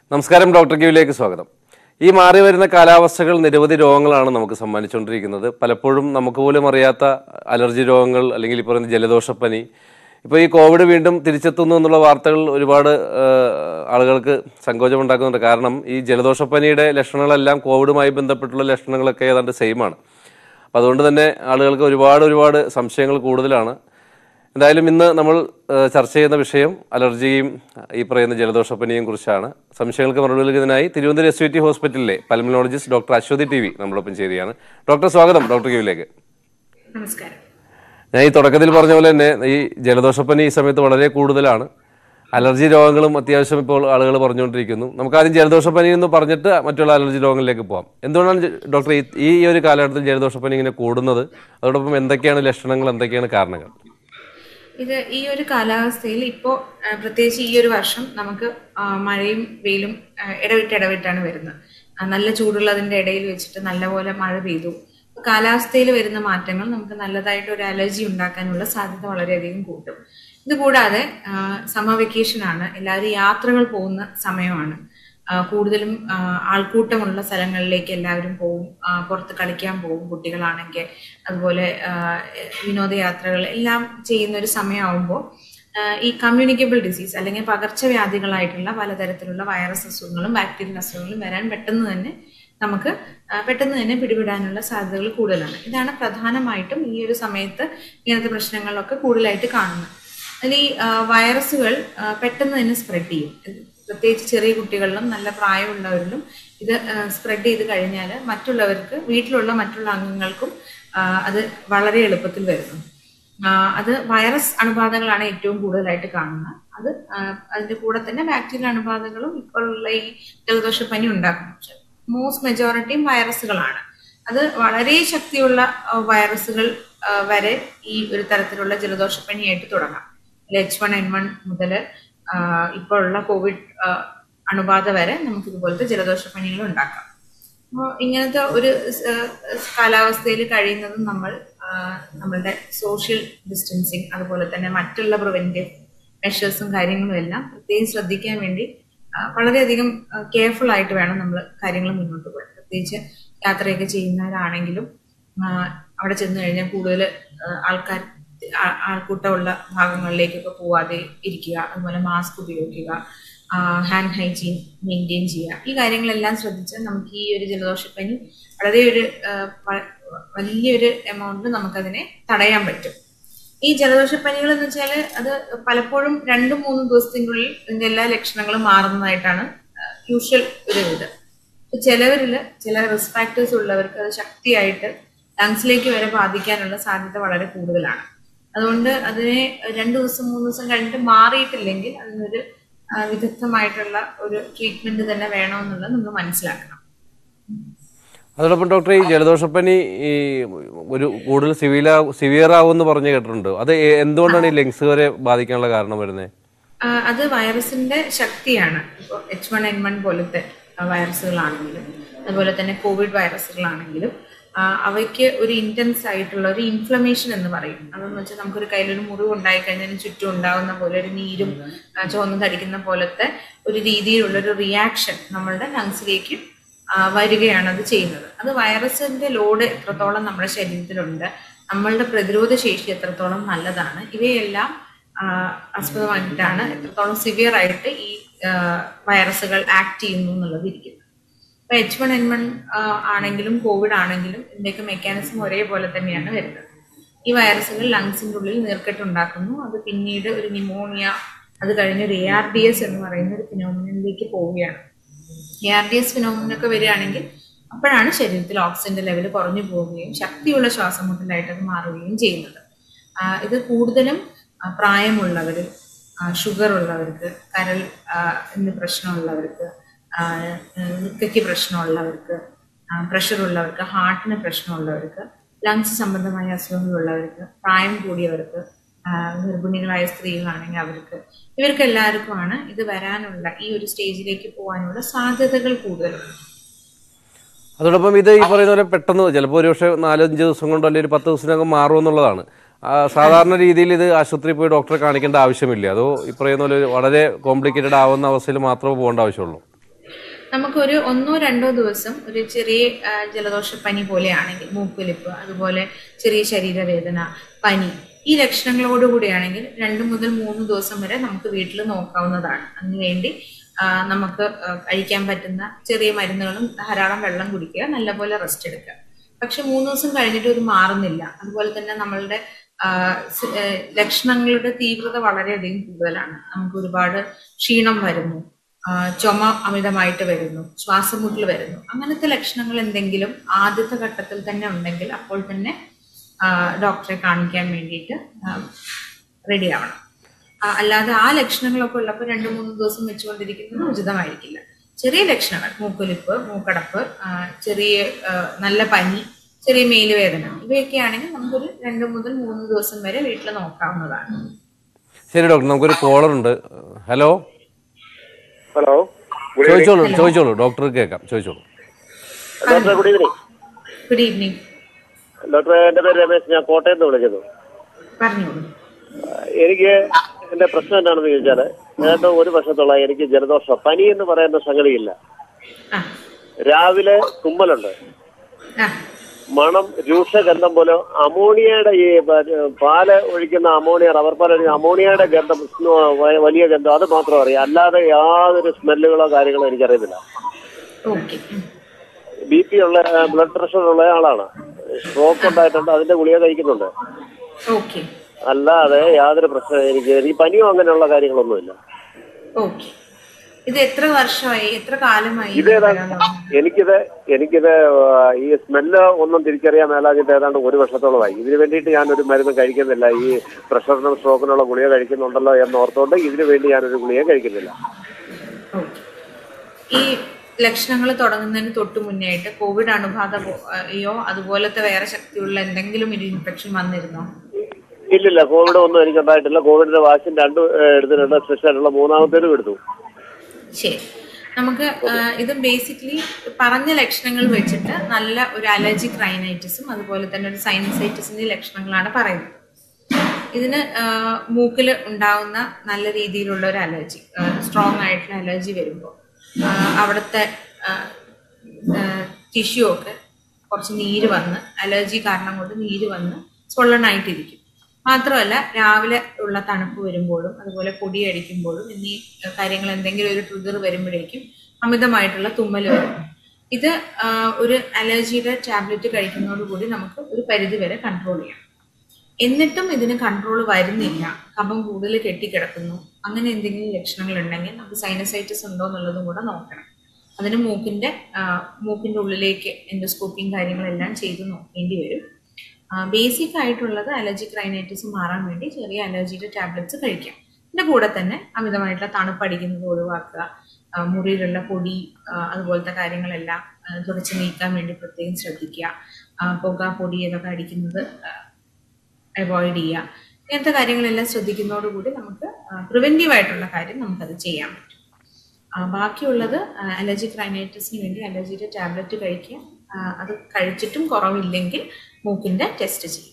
നമസ്കാരം ഡോക്ടർ ക്യൂവിലേക്ക് സ്വാഗതം ഈ മാറി വരുന്ന കാലാവസ്ഥകൾ നിരവധി രോഗങ്ങളാണ് നമുക്ക് സമ്മാനിച്ചുകൊണ്ടിരിക്കുന്നത് പലപ്പോഴും നമുക്ക് പോലും അറിയാത്ത അലർജി രോഗങ്ങൾ അല്ലെങ്കിൽ ഈ പറയുന്ന ജലദോഷപ്പനി ഇപ്പോൾ ഈ കോവിഡ് വീണ്ടും തിരിച്ചെത്തുന്നു എന്നുള്ള വാർത്തകൾ ഒരുപാട് ആ, ആളുകൾക്ക് സങ്കോചമുണ്ടാക്കുന്നുണ്ട് കാരണം ഈ ജലദോഷപ്പനിയുടെ ലക്ഷണങ്ങളെല്ലാം കോവിഡുമായി ബന്ധപ്പെട്ടുള്ള ലക്ഷണങ്ങളൊക്കെ ഏതാണ്ട് സെയിം ആണ് അപ്പം അതുകൊണ്ട് തന്നെ ആളുകൾക്ക് ഒരുപാട് ഒരുപാട് സംശയങ്ങൾ കൂടുതലാണ് എന്തായാലും ഇന്ന് നമ്മൾ ഏഹ്, ചർച്ച ചെയ്യുന്ന വിഷയം അലർജിയും ഈ പറയുന്ന ജലദോഷപ്പനിയും കുറിച്ചാണ് സംശയങ്ങൾക്ക് മറുപടി നൽകുന്നതിനായി തിരുവനന്തപുരം എസ് യു ടി ഹോസ്പിറ്റലിലെ pulmonologist doctor Aswathy T V നമ്മളൊപ്പം ചേരുകയാണ് ഡോക്ടർ സ്വാഗതം ഡോക്ടർ ക്യൂവിലേക്ക് നമസ്കാരം ഞാൻ ഈ തുടക്കത്തിൽ പറഞ്ഞ പോലെ തന്നെ ഈ ജലദോഷപ്പനി ഈ സമയത്ത് വളരെ കൂടുതലാണ് അലർജി രോഗങ്ങളും അത്യാവശ്യം ഇപ്പോൾ ആളുകൾ പറഞ്ഞുകൊണ്ടിരിക്കുന്നു നമുക്ക് ആദ്യം ജലദോഷപ്പനി എന്ന് പറഞ്ഞിട്ട് മറ്റുള്ള അലർജി രോഗങ്ങളിലേക്ക് പോകാം എന്തുകൊണ്ടാണ് ജ- ഡോക്ടർ ഈ- ഈ ഒരു കാലഘട്ടത്തിൽ ജലദോഷപ്പനി ഇങ്ങനെ കൂടുന്നത് അതോടൊപ്പം എന്തൊക്കെയാണ് ലക്ഷണങ്ങൾ എന്തൊക്കെയാണ് കാരണങ്ങൾ ഇത് ഈ ഒരു കാലാവസ്ഥയിൽ ഇപ്പോൾ പ്രത്യേകിച്ച് ഈ ഒരു വർഷം നമുക്ക് ആ, മഴയും വെയിലും ആ, ഇടവിട്ട് ഇടവിട്ടാണ് വരുന്നത് ആ, നല്ല ചൂടുള്ളതിന്റെ ഇടയിൽ വെച്ചിട്ട് നല്ലപോലെ മഴ പെയ്തു കാലാവസ്ഥയിൽ വരുന്ന മാറ്റങ്ങൾ നമുക്ക് നല്ലതായിട്ട് ഒരു അലർജി ഉണ്ടാക്കാനുള്ള സാധ്യത വളരെയധികം കൂട്ടും ഇത് കൂടാതെ സമ്മർ വെക്കേഷൻ ആണ് എല്ലാവരും യാത്രകൾ പോകുന്ന സമയമാണ് ആ, കൂടുതലും ആ, ആൾക്കൂട്ടമുള്ള സ്ഥലങ്ങളിലേക്ക് എല്ലാവരും പോവും ആ, പുറത്ത് കളിക്കാൻ പോകും കുട്ടികളാണെങ്കിൽ അതുപോലെ ആ, വിനോദയാത്രകൾ എല്ലാം ചെയ്യുന്ന ഒരു സമയമാകുമ്പോൾ ഈ കമ്മ്യൂണിക്കബിൾ ഡിസീസ് അല്ലെങ്കിൽ പകർച്ചവ്യാധികളായിട്ടുള്ള പലതരത്തിലുള്ള വൈറസ് അസുഖങ്ങളും ബാക്ടീരിയൽ അസുഖങ്ങളും വരാൻ പെട്ടെന്ന് തന്നെ നമുക്ക് ആ, പെട്ടെന്ന് തന്നെ പിടിപെടാനുള്ള സാധ്യതകൾ കൂടുതലാണ് ഇതാണ് പ്രധാനമായിട്ടും ഈ ഒരു സമയത്ത് ഇങ്ങനത്തെ പ്രശ്നങ്ങളൊക്കെ കൂടുതലായിട്ട് കാണുന്നത് അതിൽ ഈ ആ, വൈറസുകൾ ആ, പെട്ടെന്ന് തന്നെ സ്പ്രെഡ് ചെയ്യും ഇത് പ്രത്യേകിച്ച് ചെറിയ കുട്ടികളിലും നല്ല പ്രായമുള്ളവരിലും ഇത് സ്പ്രെഡ് ചെയ്ത് കഴിഞ്ഞാൽ മറ്റുള്ളവർക്ക് വീട്ടിലുള്ള മറ്റുള്ള അംഗങ്ങൾക്കും ആ, അത് വളരെ എളുപ്പത്തിൽ വരുന്നു ആ, അത് വൈറസ് അണുബാധകളാണ് ഏറ്റവും കൂടുതലായിട്ട് കാണുന്നത് അത് ആ, അതിന്റെ കൂടെ തന്നെ ബാക്ടീരിയൽ അണുബാധകളും ഇപ്പോഴുള്ള ഈ ജലദോഷപ്പനി ഉണ്ടാക്കും പക്ഷെ മോസ്റ്റ് മെജോറിറ്റിയും വൈറസുകളാണ് അത് വളരെ ശക്തിയുള്ള ആ, വൈറസുകൾ ആ, വരെ ഈ ഒരു തരത്തിലുള്ള ജലദോഷപ്പനിയായിട്ട് തുടങ്ങാം എച്ച് വൺ എൻ വൺ മുതൽ ഇപ്പോൾ ഉള്ള കോവിഡ് ആ, അണുബാധ വരെ നമുക്ക് ഇതുപോലത്തെ ജലദോഷപ്പനികൾ ഉണ്ടാക്കാം അപ്പോൾ ഇങ്ങനത്തെ ഒരു കാലാവസ്ഥയിൽ കഴിയുന്നതും നമ്മൾ ആ, നമ്മളുടെ സോഷ്യൽ ഡിസ്റ്റൻസിങ് അതുപോലെ തന്നെ മറ്റുള്ള പ്രിവെന്റീവ് മെഷേഴ്സും കാര്യങ്ങളും എല്ലാം പ്രത്യേകം ശ്രദ്ധിക്കാൻ വേണ്ടി ആ, വളരെയധികം കെയർഫുൾ ആയിട്ട് വേണം നമ്മൾ കാര്യങ്ങൾ മുന്നോട്ട് പോകാൻ പ്രത്യേകിച്ച് യാത്രയൊക്കെ ചെയ്യുന്നവരാണെങ്കിലും ആ, അവിടെ ചെന്ന് കഴിഞ്ഞാൽ കൂടുതൽ ആൾക്കാർ ആ- ആൾക്കൂട്ടമുള്ള ഭാഗങ്ങളിലേക്കൊക്കെ പോവാതെ ഇരിക്കുക അതുപോലെ മാസ്ക് ഉപയോഗിക്കുക ഹാൻഡ് ഹൈജീൻ മെയിൻറ്റെയിൻ ചെയ്യുക ഈ കാര്യങ്ങളെല്ലാം ശ്രദ്ധിച്ചാൽ നമുക്ക് ഈ ഒരു ജലദോഷപ്പനി വളരെ ഒരു ആ, വ- വലിയൊരു എമൗണ്ട് നമുക്കതിനെ തടയാൻ പറ്റും ഈ ജലദോഷപ്പനികൾ എന്ന് വെച്ചാൽ അത് പലപ്പോഴും രണ്ടും മൂന്നും ദിവസത്തിനുള്ളിൽ ഇതിന്റെ എല്ലാ ലക്ഷണങ്ങളും മാറുന്നതായിട്ടാണ് യൂഷ്വൽ ഒരു ഇത് ചിലവരിൽ ചില റിസ്ക് ഫാക്ടേഴ്സ് ഉള്ളവർക്ക് അത് ശക്തിയായിട്ട് ലങ്സിലേക്ക് വരെ ബാധിക്കാനുള്ള സാധ്യത വളരെ കൂടുതലാണ് അതുകൊണ്ട് അതിനെ രണ്ടു ദിവസം മൂന്ന് ദിവസം കഴിഞ്ഞിട്ട് മാറിയിട്ടില്ലെങ്കിൽ അതിനൊരു ആ, വിദഗ്ധമായിട്ടുള്ള ഒരു ട്രീറ്റ്മെന്റ് തന്നെ വേണമെന്നുള്ളത് നമ്മൾ മനസ്സിലാക്കണം അതോടൊപ്പം ഡോക്ടർ ഈ ജലദോഷപ്പനി ഈ ഒരു കൂടുതൽ സിവില സിവിയർ ആവുമെന്ന് പറഞ്ഞു കേട്ടിട്ടുണ്ട് അത് എ- എന്തുകൊണ്ടാണ് ഈ ലങ്സ് വരെ ബാധിക്കാനുള്ള കാരണം വരുന്നത് ആ, അത് വൈറസിന്റെ ശക്തിയാണ് ഇപ്പോൾ എച്ച് വൺ എൻ വൺ പോലത്തെ ആ, വൈറസുകളാണെങ്കിലും അതുപോലെ തന്നെ കോവിഡ് വൈറസുകളാണെങ്കിലും ആ, അവയ്ക്ക് ഒരു ഇന്റൻസ് ആയിട്ടുള്ള ഒരു ഇൻഫ്ലമേഷൻ എന്ന് പറയും അതെന്ന് വെച്ചാൽ നമുക്കൊരു കയ്യിലൊരു മുറിവ് ഉണ്ടായി കഴിഞ്ഞതിന് ചുറ്റും ഉണ്ടാകുന്ന പോലെ ഒരു നീരും ആ, ചുവന്ന് തടിക്കുന്ന പോലത്തെ ഒരു രീതിയിലുള്ള ഒരു റിയാക്ഷൻ നമ്മളുടെ ലങ്സിലേക്ക് ആ, വരികയാണ് അത് ചെയ്യുന്നത് അത് വൈറസിന്റെ ലോഡ് എത്രത്തോളം നമ്മുടെ ശരീരത്തിലുണ്ട് നമ്മളുടെ പ്രതിരോധ ശേഷി എത്രത്തോളം നല്ലതാണ് ഇവയെല്ലാം ആ, ആസ്പദമായിട്ടാണ് എത്രത്തോളം സിവിയർ ആയിട്ട് ഈ ആ, വൈറസുകൾ ആക്ട് ചെയ്യുന്നു എന്നുള്ളത് ഇരിക്കുന്നത് ഇപ്പൊ എച്ച് വൺ എൻ വൺ ആണെങ്കിലും കോവിഡ് ആണെങ്കിലും ഇതിന്റെയൊക്കെ മെക്കാനിസം ഒരേപോലെ തന്നെയാണ് വരുന്നത് ഈ വൈറസുകൾ ലങ്സിന്റെ ഉള്ളിൽ നീർക്കെട്ടുണ്ടാക്കുന്നു അത് പിന്നീട് ഒരു ന്യൂമോണിയ അത് കഴിഞ്ഞ് ഒരു എ ആർ ഡി എസ് എന്ന് പറയുന്ന ഒരു ഫിനോമിനിലേക്ക് പോവുകയാണ് എ ആർ ഡി എസ് ഫിനോമിനൊക്കെ വരികയാണെങ്കിൽ അപ്പോഴാണ് ശരീരത്തിൽ ഓക്സിജന്റെ ലെവൽ കുറഞ്ഞു പോവുകയും ശക്തിയുള്ള ശ്വാസം മുട്ടലായിട്ട് അത് മാറുകയും ചെയ്യുന്നത് ആ, ഇത് കൂടുതലും ആ, പ്രായമുള്ളവർ ഷുഗർ ഉള്ളവർക്ക് കരൾ ആ, എന്ന് പ്രശ്നമുള്ളവർക്ക് ആ, വൃക്കയ്ക്ക് പ്രശ്നമുള്ളവർക്ക് പ്രഷർ ഉള്ളവർക്ക് ഹാർട്ടിന് പ്രശ്നമുള്ളവർക്ക് ലങ്സ് സംബന്ധമായ അസുഖങ്ങളുള്ളവർക്ക് പ്രായം കൂടിയവർക്ക് ആ, ഗർഭിണികളായ സ്ത്രീകളാണെങ്കിൽ അവർക്ക് ഇവർക്ക് എല്ലാവർക്കുമാണ് ഇത് വരാനുള്ള ഈ ഒരു സ്റ്റേജിലേക്ക് പോകാനുള്ള സാധ്യതകൾ കൂടുതലുണ്ട് അതോടൊപ്പം ഇത് ഈ പറയുന്ന പോലെ പെട്ടെന്ന് ചിലപ്പോൾ ഒരു പക്ഷേ നാലഞ്ച് ദിവസം കൊണ്ടോ അല്ലെങ്കിൽ ഒരു പത്ത് ദിവസത്തിനകം മാറും എന്നുള്ളതാണ് ആ, സാധാരണ രീതിയിൽ ഇത് ആശുപത്രിയിൽ പോയി ഡോക്ടറെ കാണിക്കേണ്ട ആവശ്യമില്ല അതോ ഈ പറയുന്ന പോലെ ഒരു വളരെ കോംപ്ലിക്കേറ്റഡ് ആവുന്ന അവസ്ഥയിൽ മാത്രമേ പോകേണ്ട ആവശ്യമുള്ളൂ നമുക്കൊരു ഒന്നോ രണ്ടോ ദിവസം ഒരു ചെറിയ ആ, ജലദോഷപ്പനി പോലെയാണെങ്കിൽ മൂക്കൊലിപ്പ് അതുപോലെ ചെറിയ ശരീരവേദന പനി ഈ ലക്ഷണങ്ങളോടുകൂടിയാണെങ്കിൽ രണ്ട് മുതൽ മൂന്ന് ദിവസം വരെ നമുക്ക് വീട്ടിൽ നോക്കാവുന്നതാണ് അതിനുവേണ്ടി ആ, നമുക്ക് ആ, കഴിക്കാൻ പറ്റുന്ന ചെറിയ മരുന്നുകളും ധാരാളം വെള്ളം കുടിക്കുക നല്ലപോലെ റെസ്റ്റ് എടുക്കുക പക്ഷെ മൂന്ന് ദിവസം കഴിഞ്ഞിട്ട് ഇത് മാറുന്നില്ല അതുപോലെ തന്നെ നമ്മളുടെ ആ, സ്- ഏ, ലക്ഷണങ്ങളുടെ തീവ്രത വളരെയധികം കൂടുതലാണ് നമുക്ക് ഒരുപാട് ക്ഷീണം വരുന്നു ആ, ചുമ അമിതമായിട്ട് വരുന്നു ശ്വാസമുട്ടൽ വരുന്നു അങ്ങനത്തെ ലക്ഷണങ്ങൾ എന്തെങ്കിലും ആദ്യത്തെ ഘട്ടത്തിൽ തന്നെ ഉണ്ടെങ്കിൽ അപ്പോൾ തന്നെ ആ, ഡോക്ടറെ കാണിക്കാൻ വേണ്ടിയിട്ട് റെഡി ആവണം ആ, അല്ലാതെ ആ ലക്ഷണങ്ങളൊക്കെ ഉള്ളപ്പോൾ രണ്ട് മൂന്ന് ദിവസം വെച്ചുകൊണ്ടിരിക്കുന്നത് ഉചിതമായിരിക്കില്ല ചെറിയ ലക്ഷണങ്ങൾ മൂക്കൊലിപ്പ് മൂക്കടപ്പ് ആ, ചെറിയ ആ, നല്ല പനി ചെറിയ മേലുവേദന ഇവയൊക്കെ ആണെങ്കിൽ നമുക്കൊരു രണ്ട് മുതൽ മൂന്ന് ദിവസം വരെ വീട്ടിൽ നോക്കാവുന്നതാണ് ശരി ഡോക്ടർ നമുക്കൊരു കോളർ ഉണ്ട് ഹലോ ഹലോ ഗുഡ് ചോദിച്ചോളൂ ചോദിച്ചോളൂ ഡോക്ടർ കേൾക്കാം ചോദിച്ചോളൂ doctor good evening good evening doctor എന്റെ പേര് രമേശ് ഞാൻ കോട്ടയത്ത് നിന്ന് വിളിക്കുന്നു പറഞ്ഞോളൂ ആ, എനിക്ക് എന്റെ പ്രശ്നം എന്താണെന്ന് ചോദിച്ചാല് ഏതാണ്ട് ഒരു വർഷത്തോളം എനിക്ക് ജലദോഷം പനി എന്ന് പറയുന്ന സംഗതിയില്ല ആ രാവിലെ തുമ്മലുണ്ട് ആ മണം രൂക്ഷഗന്ധം പോലെ അമോണിയയുടെ ഈ പ- പാല് ഒഴിക്കുന്ന അമോണിയ റബ്ബർ പാൽ ഒഴിക്കുന്ന അമോണിയയുടെ ഗന്ധം വ- വലിയ ഗന്ധം അത് മാത്രം അറിയാം അല്ലാതെ യാതൊരു സ്മെല്ലുകളോ കാര്യങ്ങളോ എനിക്കറിയത്തില്ല ഓക്കെ ബി പി ഉള്ള ബ്ലഡ് പ്രഷർ ഉള്ള ആളാണ് സ്ട്രോക്ക് ഉണ്ടായിട്ടുണ്ട് അതിന്റെ ഗുളിക കഴിക്കുന്നുണ്ട് ഓക്കെ അല്ലാതെ യാതൊരു പ്രശ്നം എനിക്ക് എനിക്ക് പനിയോ അങ്ങനെയുള്ള കാര്യങ്ങളൊന്നുമില്ല ഓക്കെ ഇത് എത്ര വർഷമായി എത്ര കാലമായി ഇത് ഏതാണ്ട് എനിക്കിത് എനിക്കിത് ആ, ഈ സ്മെല്ല് ഒന്നും തിരിച്ചറിയാൻ മേലാഞ്ഞിട്ട് ഏതാണ്ട് ഒരു വർഷത്തോളമായി ഇതിന് വേണ്ടിയിട്ട് ഞാൻ ഒരു മരുന്ന് കഴിക്കുന്നില്ല ഈ പ്രഷറിനും സ്ട്രോക്കിനുള്ള ഗുളിക കഴിക്കുന്നുണ്ടല്ലോ എന്ന് ഓർത്തുകൊണ്ട് ഇതിന് വേണ്ടി ഞാനൊരു ഗുളിക കഴിക്കുന്നില്ല ഓക്കെ ഈ ലക്ഷണങ്ങൾ തുടങ്ങുന്നതിന് തൊട്ട് മുന്നേ ആയിട്ട് കോവിഡ് അണുബാധയോ അതുപോലത്തെ വേറെ ശക്തിയുള്ള എന്തെങ്കിലും ഒരു ഇൻഫെക്ഷൻ വന്നിരുന്നോ ഇല്ലില്ല കോവിഡ് ഒന്നും എനിക്കുണ്ടായിട്ടില്ല കോവിഡിന്റെ വാക്സിൻ രണ്ട് ഏ, എടുത്തിട്ടുണ്ട് സ്പെഷ്യലായിട്ടുള്ള മൂന്നാമത്തേലും എടുത്തു ശരി നമുക്ക് ആ, ഇത് ബേസിക്കലി പറഞ്ഞ ലക്ഷണങ്ങൾ വെച്ചിട്ട് നല്ല ഒരു അലർജിക് റൈനൈറ്റിസും അതുപോലെ തന്നെ ഒരു സൈനസൈറ്റിസിന്റെ ലക്ഷണങ്ങളാണ് പറയുന്നത് ഇതിന് മൂക്കിൽ ഉണ്ടാവുന്ന നല്ല രീതിയിലുള്ള ഒരു അലർജി സ്ട്രോങ് ആയിട്ടുള്ള അലർജി വരുമ്പോൾ അവിടുത്തെ ടിഷ്യൂ ഒക്കെ കുറച്ച് നീര് വന്ന് അലർജി കാരണം കൊണ്ട് നീര് വന്ന് സ്വള്ളനായിട്ടിരിക്കും മാത്രമല്ല രാവിലെ ഉള്ള തണുപ്പ് വരുമ്പോഴും അതുപോലെ പൊടി അടിക്കുമ്പോഴും എന്നീ കാര്യങ്ങൾ എന്തെങ്കിലും ഒരു ട്രിഗർ വരുമ്പോഴേക്കും അമിതമായിട്ടുള്ള തുമ്മൽ വരും ഇത് ആ, ഒരു അലർജിയുടെ ടാബ്ലറ്റ് കഴിക്കുന്നതോടുകൂടി നമുക്ക് ഒരു പരിധി വരെ കൺട്രോൾ ചെയ്യാം എന്നിട്ടും ഇതിന് കൺട്രോൾ വരുന്നില്ല കഫം കൂടുതൽ കെട്ടിക്കിടക്കുന്നു അങ്ങനെ എന്തെങ്കിലും ലക്ഷണങ്ങൾ ഉണ്ടെങ്കിൽ നമുക്ക് സൈനസൈറ്റിസ് ഉണ്ടോ എന്നുള്ളതും കൂടെ നോക്കണം അതിന് മൂക്കിന്റെ ആ, മൂക്കിന്റെ ഉള്ളിലേക്ക് എൻഡോസ്കോപ്പിയും കാര്യങ്ങളെല്ലാം ചെയ്ത് നോക്കേണ്ടി വരും ബേസിക് ആയിട്ടുള്ളത് അലർജിക് റൈനൈറ്റിസ് മാറാൻ വേണ്ടി ചെറിയ അലർജിയുടെ ടാബ്ലറ്റ്സ് കഴിക്കാം ഇതിന്റെ കൂടെ തന്നെ അമിതമായിട്ടുള്ള തണുപ്പടിക്കുന്നത് ഒഴിവാക്കുക ആ, മുറിയിലുള്ള പൊടി ആ, അതുപോലത്തെ കാര്യങ്ങളെല്ലാം ആ, തുടച്ച് നീക്കാൻ വേണ്ടി പ്രത്യേകം ശ്രദ്ധിക്കുക ആ, പുക പൊടി ഇതൊക്കെ അടിക്കുന്നത് അവോയ്ഡ് ചെയ്യുക ഇങ്ങനത്തെ കാര്യങ്ങളെല്ലാം ശ്രദ്ധിക്കുന്നതോടുകൂടി നമുക്ക് പ്രിവെന്റീവ് ആയിട്ടുള്ള കാര്യം നമുക്കത് ചെയ്യാൻ പറ്റും ആ, ബാക്കിയുള്ളത് അലർജിക് റൈനൈറ്റിസിന് വേണ്ടി അലർജിയുടെ ടാബ്ലറ്റ് കഴിക്കുക ആ, അത് കഴിച്ചിട്ടും കുറവില്ലെങ്കിൽ മൂക്കിന്റെ ടെസ്റ്റ് ചെയ്യും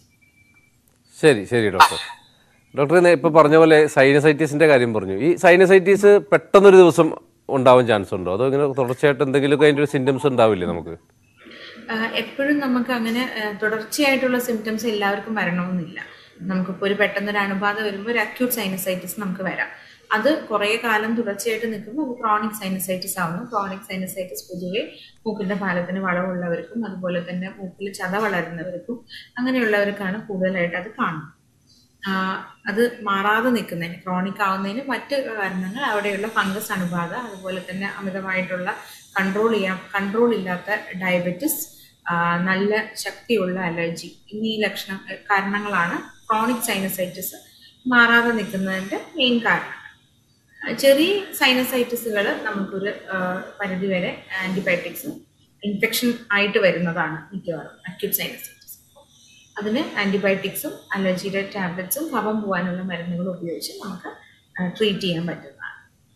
ശരി ശരി ഡോക്ടർ ഡോക്ടർ ഇന്ന് ഇപ്പൊ പറഞ്ഞ പോലെ സൈനസൈറ്റീസിന്റെ കാര്യം പറഞ്ഞു ഈ സൈനസൈറ്റീസ് പെട്ടെന്നൊരു ദിവസം ഉണ്ടാവാൻ ചാൻസ് ഉണ്ടോ അതോ ഇങ്ങനെ തുടർച്ചയായിട്ട് എന്തെങ്കിലുമൊക്കെ അതിന്റെ ഒരു സിംറ്റംസ് ഉണ്ടാവില്ലേ നമുക്ക് എപ്പോഴും നമുക്ക് അങ്ങനെ ആ, തുടർച്ചയായിട്ടുള്ള സിംറ്റംസ് എല്ലാവർക്കും വരണമെന്നില്ല നമുക്കിപ്പോൾ ഒരു പെട്ടെന്നൊരു അണുബാധ വരുമ്പോൾ ഒരു അക്യൂട്ട് സൈനസൈറ്റിസ് നമുക്ക് വരാം അത് കുറേ കാലം തുടർച്ചയായിട്ട് നിൽക്കുമ്പോൾ അത് ക്രോണിക് സൈനസൈറ്റിസ് ആവുന്നു ക്രോണിക് സൈനസൈറ്റിസ് പൊതുവെ മൂക്കിന്റെ പാലത്തിന് വളവുള്ളവർക്കും അതുപോലെ തന്നെ മൂക്കിൽ ചത വളരുന്നവർക്കും അങ്ങനെയുള്ളവർക്കാണ് കൂടുതലായിട്ട് അത് കാണുന്നത് ആഹ് അത് മാറാതെ നിൽക്കുന്നതിന് ക്രോണിക് ആവുന്നതിന് മറ്റ് കാരണങ്ങൾ അവിടെയുള്ള ഫംഗസ് അണുബാധ അതുപോലെ തന്നെ അമിതമായിട്ടുള്ള കൺട്രോൾ ചെയ്യാൻ കൺട്രോൾ ഇല്ലാത്ത ഡയബറ്റിസ് നല്ല ശക്തിയുള്ള അലർജി എന്നീ ലക്ഷണ കാരണങ്ങളാണ് ക്രോണിക് സൈനസൈറ്റിസ് മാറാതെ നിൽക്കുന്നതിന്റെ മെയിൻ കാരണം ചെറിയ സൈനസൈറ്റിസുകൾ നമുക്കൊരു ആഹ് പരിധിവരെ ആന്റിബയോട്ടിക്സും ഇൻഫെക്ഷൻ ആയിട്ട് വരുന്നതാണ് മിക്കവാറും അക്യൂട്ട് സൈനസൈറ്റിസ് അതിന് ആന്റിബയോട്ടിക്സും അലർജിയുടെ ടാബ്ലറ്റ്സും കഫം പോകാനുള്ള മരുന്നുകളും ഉപയോഗിച്ച് നമുക്ക് ട്രീറ്റ് ചെയ്യാൻ പറ്റുന്നതാണ്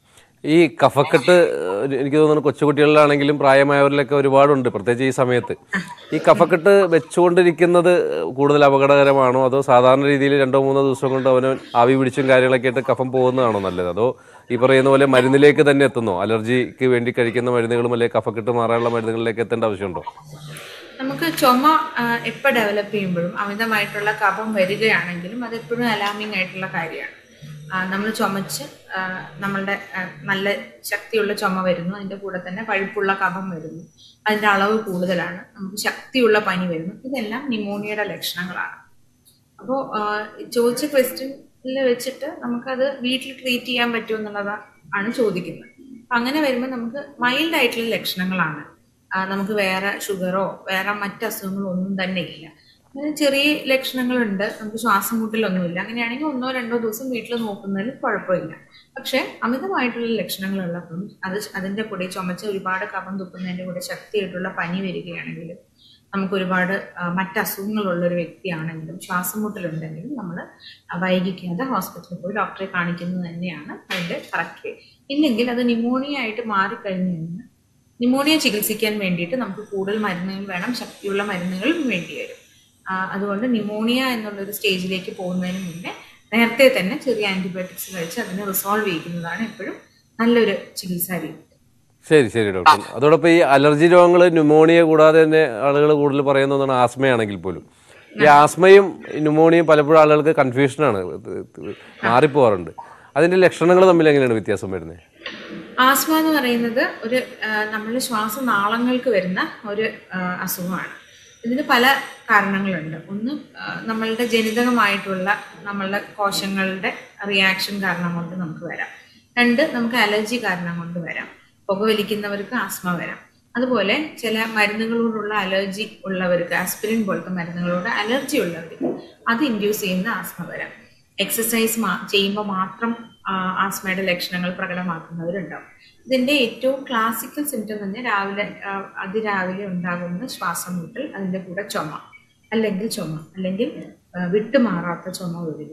ഈ കഫക്കെട്ട് ഏഹ്, എനിക്ക് തോന്നുന്നു കൊച്ചുകുട്ടികളിലാണെങ്കിലും പ്രായമായവരിലൊക്കെ ഒരുപാടുണ്ട് പ്രത്യേകിച്ച് ഈ സമയത്ത് ഈ കഫക്കെട്ട് വെച്ചുകൊണ്ടിരിക്കുന്നത് കൂടുതൽ അപകടകരമാണോ അതോ സാധാരണ രീതിയിൽ രണ്ടോ മൂന്നോ ദിവസം കൊണ്ട് അവന് ആവി പിടിച്ചും കാര്യങ്ങളൊക്കെ ആയിട്ട് കഫം പോകുന്നതാണോ നല്ലത് അതോ ഈ പറയുന്ന പോലെ മരുന്നിലേക്ക് തന്നെ എത്തുന്നോ അലർജിക്ക് വേണ്ടി കഴിക്കുന്ന മരുന്നുകളും അല്ലെങ്കിൽ കഫക്കെട്ട് മാറാനുള്ള മരുന്നുകളിലേക്ക് എത്തേണ്ട ആവശ്യമുണ്ടോ നമുക്ക് ചുമ എപ്പോൾ ഡെവലപ്പ് ചെയ്യുമ്പോഴും അമിതമായിട്ടുള്ള കഫം വരികയാണെങ്കിലും അത് എപ്പോഴും അലാമിങ് ആയിട്ടുള്ള കാര്യമാണ് നമ്മൾ ചുമച്ച് ആ, നമ്മളുടെ ആ, നല്ല ശക്തിയുള്ള ചുമ വരുന്നു അതിൻ്റെ കൂടെ തന്നെ പഴുപ്പുള്ള കഫം വരുന്നു അതിൻ്റെ അളവ് കൂടുതലാണ് നമുക്ക് ശക്തിയുള്ള പനി വരുന്നു ഇതെല്ലാം ന്യൂമോണിയയുടെ ലക്ഷണങ്ങളാണ് അപ്പോൾ ചോദിച്ച ക്വസ്റ്റ്യനിൽ വെച്ചിട്ട് നമുക്കത് വീട്ടിൽ ട്രീറ്റ് ചെയ്യാൻ പറ്റുമോ എന്നുള്ളതാണ് ആണ് ചോദിക്കുന്നത് അപ്പം അങ്ങനെ വരുമ്പോൾ നമുക്ക് മൈൽഡ് ആയിട്ടുള്ള ലക്ഷണങ്ങളാണ് ആ, നമുക്ക് വേറെ ഷുഗറോ വേറെ മറ്റ് അസുഖങ്ങളോ ഒന്നും തന്നെ ഇല്ല അങ്ങനെ ചെറിയ ലക്ഷണങ്ങളുണ്ട് നമുക്ക് ശ്വാസം മുട്ടലൊന്നുമില്ല അങ്ങനെയാണെങ്കിൽ ഒന്നോ രണ്ടോ ദിവസം വീട്ടിൽ നോക്കുന്നതിൽ കുഴപ്പമില്ല പക്ഷേ അമിതമായിട്ടുള്ള ലക്ഷണങ്ങളുള്ളപ്പം അത് അതിൻ്റെ കൂടെ ചുമച്ച് ഒരുപാട് കഫം തുപ്പുന്നതിൻ്റെ കൂടെ ശക്തിയായിട്ടുള്ള പനി വരികയാണെങ്കിലും നമുക്ക് ഒരുപാട് ആ, മറ്റ് അസുഖങ്ങളുള്ള ഒരു വ്യക്തിയാണെങ്കിലും ശ്വാസം മുട്ടലുണ്ടെങ്കിലും നമ്മൾ വൈകിക്കാതെ ഹോസ്പിറ്റലിൽ പോയി ഡോക്ടറെ കാണിക്കുന്നത് തന്നെയാണ് അതിൻ്റെ കറക്റ്റ് വേ ഇല്ലെങ്കിൽ അത് ന്യൂമോണിയ ആയിട്ട് മാറിക്കഴിഞ്ഞു കഴിഞ്ഞാൽ ന്യൂമോണിയ ചികിത്സിക്കാൻ വേണ്ടിയിട്ട് നമുക്ക് കൂടുതൽ മരുന്നുകൾ വേണം ശക്തിയുള്ള മരുന്നുകളും വേണ്ടി വരും ആ, അതുകൊണ്ട് ന്യൂമോണിയ എന്നുള്ളൊരു സ്റ്റേജിലേക്ക് പോകുന്നതിന് മുന്നേ നേരത്തെ തന്നെ ചെറിയ ആന്റിബയോട്ടിക്സ് കഴിച്ച് അതിനെ റിസോൾവ് ചെയ്യിക്കുന്നതാണ് എപ്പോഴും നല്ലൊരു ചികിത്സാ രീതി ശരി ശരി ഡോക്ടർ അതോടൊപ്പം ഈ അലർജി രോഗങ്ങൾ ന്യൂമോണിയ കൂടാതെ തന്നെ ആളുകൾ കൂടുതൽ പറയുന്ന ഒന്നാണ് ആസ്മയാണെങ്കിൽ പോലും ഈ ആസ്മയും ന്യൂമോണിയയും പലപ്പോഴും ആളുകൾക്ക് കൺഫ്യൂഷനാണ് മാറിപ്പോവാറുണ്ട് അതിന്റെ ലക്ഷണങ്ങൾ തമ്മിൽ എങ്ങനെയാണ് വ്യത്യാസം വരുന്നത് ആസ്മ എന്ന് പറയുന്നത് ഒരു നമ്മളുടെ ശ്വാസനാളങ്ങൾക്ക് വരുന്ന ഒരു ആ, അസുഖമാണ് ഇതിന് പല കാരണങ്ങളുണ്ട് ഒന്ന് ആ, നമ്മളുടെ ജനിതകമായിട്ടുള്ള നമ്മളുടെ കോശങ്ങളുടെ റിയാക്ഷൻ കാരണം കൊണ്ട് നമുക്ക് വരാം രണ്ട് നമുക്ക് അലർജി കാരണം കൊണ്ട് വരാം പുകവലിക്കുന്നവർക്ക് ആസ്മ വരാം അതുപോലെ ചില മരുന്നുകളോടുള്ള അലർജി ഉള്ളവർക്ക് ആസ്പിരിൻ പോലത്തെ മരുന്നുകളോട് അലർജി ഉള്ളവർക്ക് അത് ഇൻഡ്യൂസ് ചെയ്യുന്ന ആസ്മ വരാം എക്സസൈസ് ചെയ്യുമ്പോൾ മാത്രം ആ, ആസ്മയുടെ ലക്ഷണങ്ങൾ പ്രകടമാക്കുന്നവരുണ്ടാവും ഇതിന്റെ ഏറ്റവും ക്ലാസിക്കൽ സിംറ്റം തന്നെ രാവിലെ ആ, അതിരാവിലെ ഉണ്ടാകുന്ന ശ്വാസം മുട്ടൽ അതിന്റെ കൂടെ ചുമ അല്ലെങ്കിൽ ചുമ അല്ലെങ്കിൽ ആ, വിട്ടുമാറാത്ത ചുമ വരിക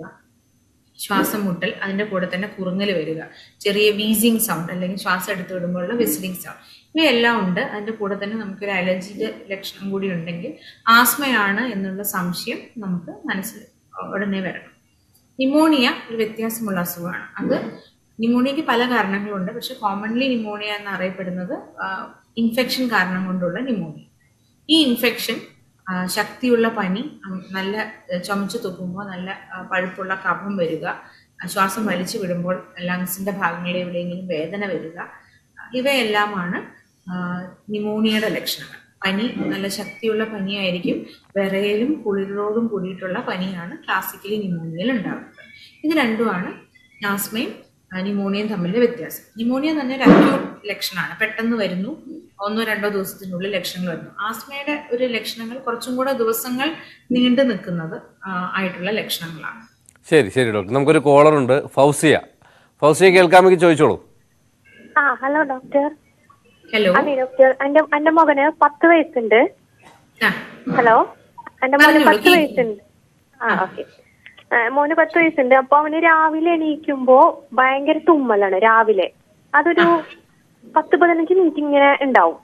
ശ്വാസം മുട്ടൽ അതിന്റെ കൂടെ തന്നെ കുറുങ്ങൽ വരിക ചെറിയ വീസിങ് സൗണ്ട് അല്ലെങ്കിൽ ശ്വാസം എടുത്തു വിടുമ്പോഴുള്ള വിസിലിംഗ് സൗണ്ട് ഇവയെല്ലാം ഉണ്ട് അതിന്റെ കൂടെ തന്നെ നമുക്കൊരു അലർജിയുടെ ലക്ഷണം കൂടി ഉണ്ടെങ്കിൽ ആസ്മയാണ് എന്നുള്ള സംശയം നമുക്ക് മനസ്സിൽ ഉടനെ വരണം ന്യൂമോണിയ ഒരു വ്യത്യാസമുള്ള അസുഖമാണ് അത് ന്യൂമോണിയക്ക് പല കാരണങ്ങളുണ്ട് പക്ഷെ കോമൺലി ന്യൂമോണിയ എന്ന് അറിയപ്പെടുന്നത് ഇൻഫെക്ഷൻ കാരണം കൊണ്ടുള്ള ന്യൂമോണിയ ഈ ഇൻഫെക്ഷൻ ശക്തിയുള്ള പനി ഉം, നല്ല ഏഹ്, ചുമച്ച് തുപ്പുമ്പോൾ നല്ല ആ, പഴുപ്പുള്ള കഫം വരിക ആ, ശ്വാസം വലിച്ചു വിടുമ്പോൾ ലങ്സിന്റെ ഭാഗങ്ങളിൽ എവിടെയെങ്കിലും വേദന വരിക ഇവയെല്ലാമാണ് ആ, ന്യൂമോണിയയുടെ ലക്ഷണങ്ങൾ പനി നല്ല ശക്തിയുള്ള പനിയായിരിക്കും വിറയലും കുളിരോടും കൂടിയിട്ടുള്ള പനിയാണ് ക്ലാസിക്കലി ന്യൂമോണിയയിൽ ഉണ്ടാകുന്നത് ഇത് രണ്ടുമാണ് ആസ്മയും ആ, ന്യൂമോണിയയും തമ്മിലെ വ്യത്യാസം ന്യൂമോണിയ തന്നെ ഒരു അക്യൂട്ട് ലക്ഷണമാണ് പെട്ടെന്ന് വരുന്നു ഒന്നോ രണ്ടോ ദിവസത്തിനുള്ളിൽ ലക്ഷണങ്ങൾ വരുന്നു ആസ്മയുടെ ഒരു ലക്ഷണങ്ങൾ കുറച്ചും കൂടെ ദിവസങ്ങൾ നീണ്ടു നിൽക്കുന്നത് ആ, ആയിട്ടുള്ള ലക്ഷണങ്ങളാണ് ശരി ശരി ഡോക്ടർ നമുക്കൊരു കോളർ ഉണ്ട് ഫൗസിയ ഫൗസിയ കേൾക്കാമെങ്കിൽ ചോദിച്ചോളൂ ആ ഹലോ ഡോക്ടർ ഹലോ അതെ ഡോക്ടർ എന്റെ എന്റെ മകന് പത്ത് വയസ്സുണ്ട് ആ ഹലോ എന്റെ മോന് പറഞ്ഞോളൂ, പത്ത് കേൾക്കാം. വയസ്സുണ്ട് ആ ഓക്കെ മോന് പത്ത് വയസ്സുണ്ട് അപ്പൊ അവന് രാവിലെ എണീക്കുമ്പോ ഭയങ്കര തുമ്മലാണ് രാവിലെ അതൊരു പത്ത് പതിനഞ്ച് മിനിറ്റ് ഇങ്ങനെ ഉണ്ടാവും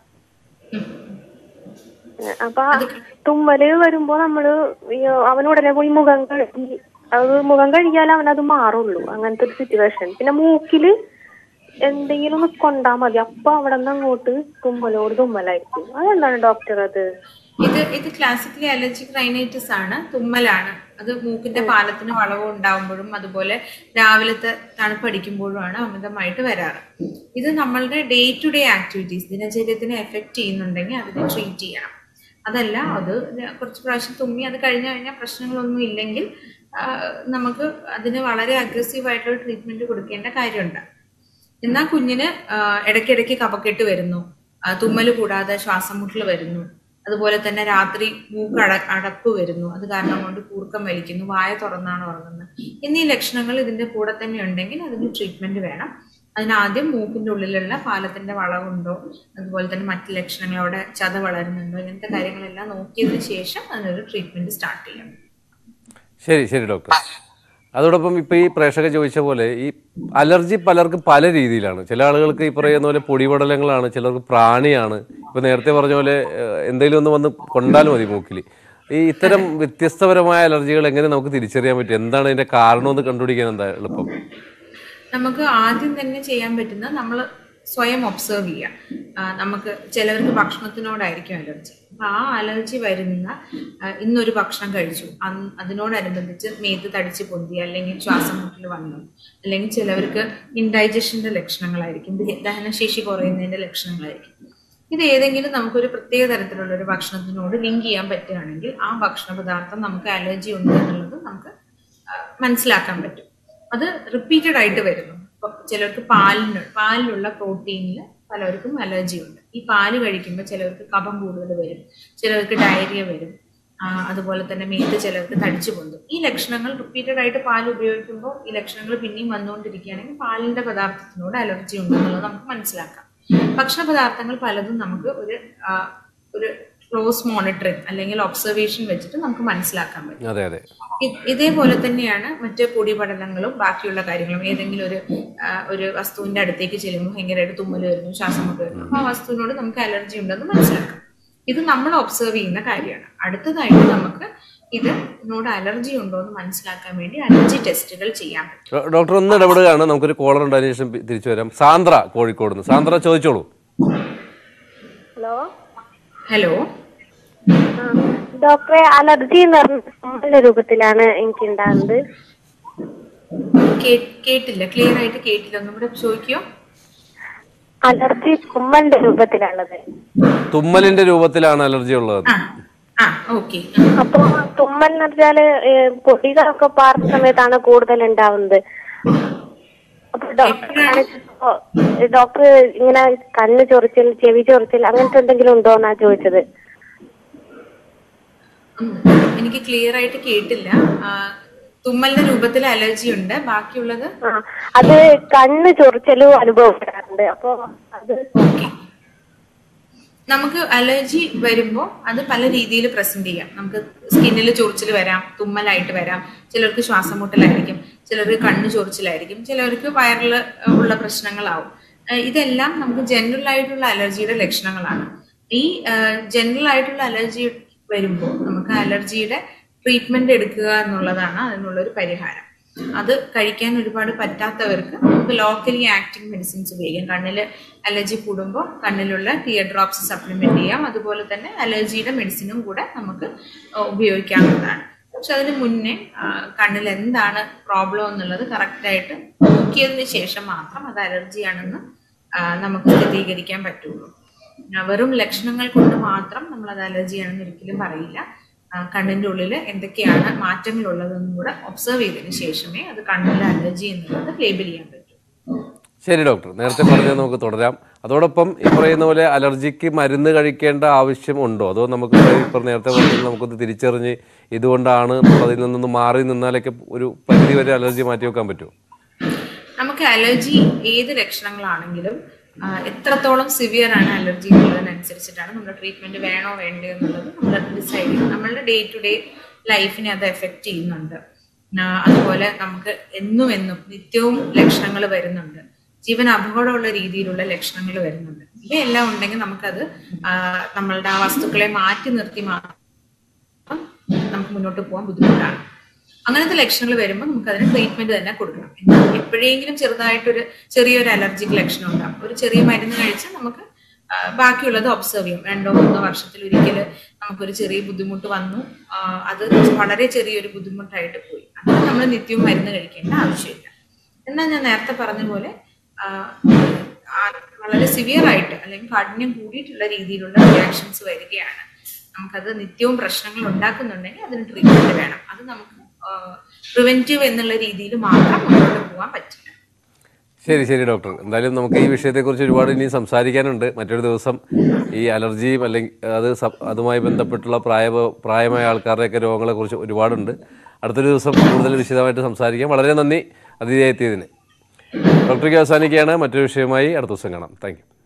ഏ, അപ്പൊ തുമ്മല് വരുമ്പോ നമ്മള് ഈ അവന് ഉടനെ പോയി മുഖം കഴുകി അത് മുഖം കഴുകിയാൽ അവനത് മാറുള്ളൂ അങ്ങനത്തെ ഒരു സിറ്റുവേഷൻ പിന്നെ മൂക്കില് എന്തെങ്കിലും ഒന്ന് കൊണ്ടാ മതി അപ്പൊ അവിടെ നിന്ന് അങ്ങോട്ട് തുമ്മലോട് തുമ്മലായിരിക്കും അതെന്താണ് ഡോക്ടർ അത് ഇത് ഇത് ക്ലാസിക്കലി അലർജിക് റൈനൈറ്റിസ് ആണ് തുമ്മലാണ് അത് മൂക്കിന്റെ പാലത്തിന് വളവ് ഉണ്ടാകുമ്പോഴും അതുപോലെ രാവിലത്തെ തണുപ്പടിക്കുമ്പോഴുമാണ് അമിതമായിട്ട് വരാറ് ഇത് നമ്മളുടെ ഡേ ടു ഡേ ആക്ടിവിറ്റീസ് ദിനചര്യത്തിനെ എഫക്റ്റ് ചെയ്യുന്നുണ്ടെങ്കിൽ അതിനെ ട്രീറ്റ് ചെയ്യണം അതല്ല അത് കുറച്ച് പ്രാവശ്യം തുമ്മി അത് കഴിഞ്ഞു കഴിഞ്ഞാൽ പ്രശ്നങ്ങളൊന്നും ഇല്ലെങ്കിൽ ആ, നമുക്ക് അതിന് വളരെ അഗ്രസീവ് ആയിട്ടുള്ള ട്രീറ്റ്മെന്റ് കൊടുക്കേണ്ട കാര്യമുണ്ട് എന്നാൽ കുഞ്ഞിന് ആ, ഇടയ്ക്കിടയ്ക്ക് കഫക്കെട്ട് വരുന്നു ആ, തുമ്മല് കൂടാതെ ശ്വാസം മുട്ടൽ വരുന്നു അതുപോലെ തന്നെ രാത്രി മൂക്ക് അട അടപ്പ് വരുന്നു അത് കാരണം കൊണ്ട് കൂർക്കം വലിക്കുന്നു വായ തുറന്നാണ് ഉറങ്ങുന്നത് എന്നീ ലക്ഷണങ്ങൾ ഇതിന്റെ കൂടെ തന്നെ ഉണ്ടെങ്കിൽ അതിന് ട്രീറ്റ്മെന്റ് വേണം അതിനാദ്യം മൂക്കിന്റെ ഉള്ളിലുള്ള പാലത്തിന്റെ വളവുണ്ടോ അതുപോലെ തന്നെ മറ്റ് ലക്ഷണങ്ങൾ അവിടെ ചത വളരുന്നുണ്ടോ ഇങ്ങനത്തെ കാര്യങ്ങളെല്ലാം നോക്കിയതിന് ശേഷം അതിനൊരു ട്രീറ്റ്മെന്റ് സ്റ്റാർട്ട് ചെയ്യണം ശരി ശരി ഡോക്ടർ അതോടൊപ്പം ഇപ്പൊ ഈ പ്രേക്ഷകർ ചോദിച്ച പോലെ ഈ അലർജി പലർക്കും പല രീതിയിലാണ് ചില ആളുകൾക്ക് ഈ പറയുന്ന പോലെ പൊടിപടലങ്ങളാണ് ചിലർക്ക് പ്രാണിയാണ് ഇപ്പൊ നേരത്തെ പറഞ്ഞ പോലെ ഏഹ്, എന്തെങ്കിലും ഒന്ന് വന്ന് കൊണ്ടാലും മതി മൂക്കിൽ ഈ ഇത്തരം വ്യത്യസ്തപരമായ അലർജികൾ എങ്ങനെ നമുക്ക് തിരിച്ചറിയാൻ പറ്റും എന്താണ് അതിന്റെ കാരണം എന്ന് കണ്ടുപിടിക്കാൻ എന്താ എളുപ്പം നമുക്ക് ആദ്യം തന്നെ ചെയ്യാൻ പറ്റുന്ന നമ്മൾ സ്വയം ഒബ്സർവ് ചെയ്യുക ആ, നമുക്ക് ചിലവർക്ക് ഭക്ഷണത്തിനോടായിരിക്കും അലർജി അപ്പം ആ അലർജി വരുന്ന ആ, ഇന്നൊരു ഭക്ഷണം കഴിച്ചു അന്ന് അതിനോടനുബന്ധിച്ച് മേത്ത് തടിച്ച് പൊന്തി അല്ലെങ്കിൽ ശ്വാസം മുട്ടൽ വന്നു അല്ലെങ്കിൽ ചിലവർക്ക് ഇൻഡൈജഷൻ്റെ ലക്ഷണങ്ങളായിരിക്കും ദഹ- ദഹനശേഷി കുറയുന്നതിൻ്റെ ലക്ഷണങ്ങളായിരിക്കും ഇത് ഏതെങ്കിലും നമുക്കൊരു പ്രത്യേക തരത്തിലുള്ള ഒരു ഭക്ഷണത്തിനോട് ലിങ്ക് ചെയ്യാൻ പറ്റുകയാണെങ്കിൽ ആ ഭക്ഷണ പദാർത്ഥം നമുക്ക് അലർജി ഉണ്ട് എന്നുള്ളത് നമുക്ക് ആ, മനസ്സിലാക്കാൻ പറ്റും അത് റിപ്പീറ്റഡ് ആയിട്ട് വരുന്നു ഇപ്പം ചിലർക്ക് പാലിന് പാലിലുള്ള പ്രോട്ടീനിൽ പലർക്കും അലർജി ഉണ്ട് ഈ പാല് കഴിക്കുമ്പോൾ ചിലർക്ക് കഫം കൂടുതൽ വരും ചിലർക്ക് ഡയറിയ വരും ആ, അതുപോലെ തന്നെ മേത്ത് ചിലർക്ക് തടിച്ചു പൊന്തും ഈ ലക്ഷണങ്ങൾ റിപ്പീറ്റഡ് ആയിട്ട് പാൽ ഉപയോഗിക്കുമ്പോൾ ഈ ലക്ഷണങ്ങൾ പിന്നെയും വന്നുകൊണ്ടിരിക്കുകയാണെങ്കിൽ പാലിന്റെ പദാർത്ഥത്തിനോട് അലർജി ഉണ്ടെന്നുള്ളത് നമുക്ക് മനസ്സിലാക്കാം ഭക്ഷണ പദാർത്ഥങ്ങൾ പലതും നമുക്ക് ഒരു ആ, ഒരു ക്ലോസ് മോണിറ്ററിങ് അല്ലെങ്കിൽ ഒബ്സർവേഷൻ വെച്ചിട്ട് നമുക്ക് മനസ്സിലാക്കാൻ പറ്റും അതെ അതെ ഇ- ഇതേപോലെ തന്നെയാണ് മറ്റ് പൊടിപടലങ്ങളും ബാക്കിയുള്ള കാര്യങ്ങളും ഏതെങ്കിലും ഒരു ആ, ഒരു വസ്തുവിന്റെ അടുത്തേക്ക് ചെല്ലുമ്പോൾ ഭയങ്കരമായിട്ട് തുമ്മൽ വരുന്നു ശ്വാസം മുട്ട് വരുന്നു അപ്പോൾ ആ വസ്തുവിനോട് നമുക്ക് അലർജി ഉണ്ടെന്ന് മനസ്സിലാക്കാം ഇത് നമ്മൾ ഒബ്സർവ് ചെയ്യുന്ന കാര്യമാണ് അടുത്തതായിട്ട് നമുക്ക് ഇതിനോട് അലർജി ഉണ്ടോ എന്ന് മനസ്സിലാക്കാൻ വേണ്ടി അലർജി ടെസ്റ്റുകൾ ചെയ്യാൻ പറ്റും ഡോ- ഡോക്ടർ ഒന്ന് ഇടപെടുകയാണ് നമുക്കൊരു കോളർ ഉണ്ട് അതിന് ശേഷം തിരിച്ചു വരാം സാന്ദ്ര കോഴിക്കോട് നിന്ന് സാന്ദ്ര ചോദിച്ചോളൂ ഹലോ ഹലോ ആ, ഡോക്ടറെ അലർജി എന്ന് പറഞ്ഞ തുമ്മലിന്റെ രൂപത്തിലാണ് എനിക്ക് ഉണ്ടാകുന്നത് കേ- കേട്ടില്ല ക്ലിയർ ആയിട്ട് കേട്ടില്ല ഒന്നും കൂടെ ചോദിക്കോ അലർജി തുമ്മലിന്റെ രൂപത്തിലുള്ളത് തുമ്മലിന്റെ രൂപത്തിലാണ് അലർജി ഉള്ളത് ആ ആ ഓക്കെ അപ്പൊ തുമ്മൽ എന്ന് വെച്ചാല് ഏ, പൊടികളൊക്കെ പാറുന്ന സമയത്താണ് കൂടുതൽ ഉണ്ടാവുന്നത് അപ്പൊ ഡോക്ടറെ കാണിച്ചപ്പോ ഏ, ഡോക്ടർ ഇങ്ങനെ കണ്ണ് ചൊറിച്ചിൽ ചെവി ചൊറിച്ചിൽ അങ്ങനത്തെ എന്തെങ്കിലും ഉണ്ടോ എന്നാ ചോദിച്ചത് എനിക്ക് ക്ലിയർ ആയിട്ട് കേട്ടില്ല ആ, തുമ്മലിന്റെ രൂപത്തിൽ അലർജി ഉണ്ട് ബാക്കിയുള്ളത് ആ അത് കണ്ണ് ചൊറിച്ചലും അനുഭവപ്പെടാറുണ്ട് അപ്പൊ അത് ഓക്കെ നമുക്ക് അലർജി വരുമ്പോൾ അത് പല രീതിയിൽ പ്രസന്റ് ചെയ്യാം നമുക്ക് സ്കിന്നിൽ ചൊറിച്ചിൽ വരാം തുമ്മലായിട്ട് വരാം ചിലർക്ക് ശ്വാസം മുട്ടലായിരിക്കും ചിലർക്ക് കണ്ണ് ചൊറിച്ചിലായിരിക്കും ചിലർക്ക് വയറിൽ ഉള്ള പ്രശ്നങ്ങളാവും ഏഹ് ഇതെല്ലാം നമുക്ക് ജനറൽ ആയിട്ടുള്ള അലർജിയുടെ ലക്ഷണങ്ങളാണ് ഈ ജനറൽ ആയിട്ടുള്ള അലർജി വരുമ്പോൾ നമുക്ക് അലർജിയുടെ ട്രീറ്റ്മെന്റ് എടുക്കുക എന്നുള്ളതാണ് അതിനുള്ള ഒരു പരിഹാരം അത് കഴിക്കാൻ ഒരുപാട് പറ്റാത്തവർക്ക് നമുക്ക് ലോക്കലി ആക്ടിങ് മെഡിസിൻസ് ഉപയോഗിക്കാം കണ്ണിൽ അലർജി കൂടുമ്പോൾ കണ്ണിലുള്ള ടിയർ ഡ്രോപ്സ് സപ്ലിമെന്റ് ചെയ്യാം അതുപോലെ തന്നെ അലർജിയുടെ മെഡിസിനും കൂടെ നമുക്ക് ആ, ഉപയോഗിക്കാവുന്നതാണ് പക്ഷെ അതിന് മുന്നേ ആ, കണ്ണിൽ എന്താണ് പ്രോബ്ലം എന്നുള്ളത് കറക്റ്റായിട്ട് നോക്കിയതിന് ശേഷം മാത്രം അത് അലർജിയാണെന്ന് ആ, നമുക്ക് സ്ഥിരീകരിക്കാൻ പറ്റുള്ളൂ ആ, വെറും ലക്ഷണങ്ങൾ കൊണ്ട് മാത്രം നമ്മൾ അത് അലർജിയാണെന്ന് ഒരിക്കലും പറയില്ല ആ, കണ്ണിന്റെ ഉള്ളിൽ എന്തൊക്കെയാണ് മാറ്റങ്ങൾ ഉള്ളതെന്നും കൂടെ ഒബ്സർവ് ചെയ്തതിന് ശേഷമേ അത് കണ്ണിലെ അലർജി എന്നുള്ളത് ലേബിൾ ചെയ്യാൻ പറ്റൂ ശരി ഡോക്ടർ നേരത്തെ പറഞ്ഞത് നമുക്ക് തുടരാം അതോടൊപ്പം ഈ പറയുന്ന പോലെ അലർജിക്ക് മരുന്ന് കഴിക്കേണ്ട ആവശ്യം ഉണ്ടോ അതോ നമുക്ക് ഇപ്പം നേരത്തെ പറഞ്ഞത് നമുക്കൊന്ന് തിരിച്ചറിഞ്ഞ് ഇതുകൊണ്ടാണ് അതിൽ നിന്നൊന്ന് മാറി നിന്നാലൊക്കെ ഒരു പരിധി വരെ അലർജി മാറ്റി വെക്കാൻ പറ്റുമോ നമുക്ക് അലർജി ഏത് ലക്ഷണങ്ങളാണെങ്കിലും ആ, എത്രത്തോളം സിവിയർ ആണ് അലർജി എന്നുള്ളതിനനുസരിച്ചിട്ടാണ് നമ്മുടെ ട്രീറ്റ്മെന്റ് വേണോ വേണ്ടോ എന്നുള്ളത് നമ്മൾ ഡിസൈഡ് ചെയ്യും നമ്മളുടെ ഡേ ടു ഡേ ലൈഫിനെ അത് എഫക്റ്റ് ചെയ്യുന്നുണ്ട് ആ, അതുപോലെ നമുക്ക് എന്നും എന്നും നിത്യവും ലക്ഷണങ്ങൾ വരുന്നുണ്ട് ജീവൻ അപകടമുള്ള രീതിയിലുള്ള ലക്ഷണങ്ങൾ വരുന്നുണ്ട് ഇവയെല്ലാം ഉണ്ടെങ്കിൽ നമുക്കത് ആ, നമ്മളുടെ ആ വസ്തുക്കളെ മാറ്റി നിർത്തി മാത്രം നമുക്ക് മുന്നോട്ട് പോകാൻ ബുദ്ധിമുട്ടാണ് അങ്ങനത്തെ ലക്ഷണങ്ങൾ വരുമ്പോൾ നമുക്ക് അതിന് ട്രീറ്റ്മെന്റ് തന്നെ കൊടുക്കണം എന്നാൽ എപ്പോഴെങ്കിലും ചെറുതായിട്ടൊരു ചെറിയൊരു അലർജിക് ലക്ഷണം ഉണ്ടാകും ഒരു ചെറിയ മരുന്ന് കഴിച്ച് നമുക്ക് ആ, ബാക്കിയുള്ളത് ഒബ്സർവ് ചെയ്യാം രണ്ടോ മൂന്നോ വർഷത്തിൽ ഒരിക്കൽ നമുക്കൊരു ചെറിയ ബുദ്ധിമുട്ട് വന്നു ആ, അത് വളരെ ചെറിയൊരു ബുദ്ധിമുട്ടായിട്ട് പോയി അത് നമ്മൾ നിത്യവും മരുന്ന് കഴിക്കേണ്ട ആവശ്യമില്ല എന്നാൽ ഞാൻ നേരത്തെ പറഞ്ഞ പോലെ ആ, ആ, വളരെ സിവിയർ ആയിട്ട് അല്ലെങ്കിൽ കാഠിന്യം കൂടിയിട്ടുള്ള രീതിയിലുള്ള റിയാക്ഷൻസ് വരികയാണ് നമുക്കത് നിത്യവും പ്രശ്നങ്ങൾ ഉണ്ടാക്കുന്നുണ്ടെങ്കിൽ അതിന് ട്രീറ്റ്മെന്റ് വേണം അത് നമുക്ക് പ്രിവെന്റീവ് എന്നുള്ള രീതിയിൽ മാത്രം മുന്നോട്ട് പോകാൻ പറ്റില്ല ശരി ശരി ഡോക്ടർ എന്തായാലും നമുക്ക് ഈ വിഷയത്തെക്കുറിച്ച് ഒരുപാട് ഇനി സംസാരിക്കാനുണ്ട് മറ്റൊരു ദിവസം ഈ അലർജിയും അല്ലെങ്കിൽ അത് സ- അതുമായി ബന്ധപ്പെട്ടുള്ള പ്രായ പ്രായമായ ആൾക്കാരുടെയൊക്കെ രോഗങ്ങളെക്കുറിച്ച് ഒരുപാടുണ്ട് അടുത്തൊരു ദിവസം കൂടുതൽ വിശദമായിട്ട് സംസാരിക്കാം വളരെ നന്ദി അതിഥിയായി എത്തിയതിന് ഡോക്ടർക്ക് അവസാനിക്കുകയാണ് മറ്റൊരു വിഷയമായി അടുത്ത ദിവസം കാണാം താങ്ക് യു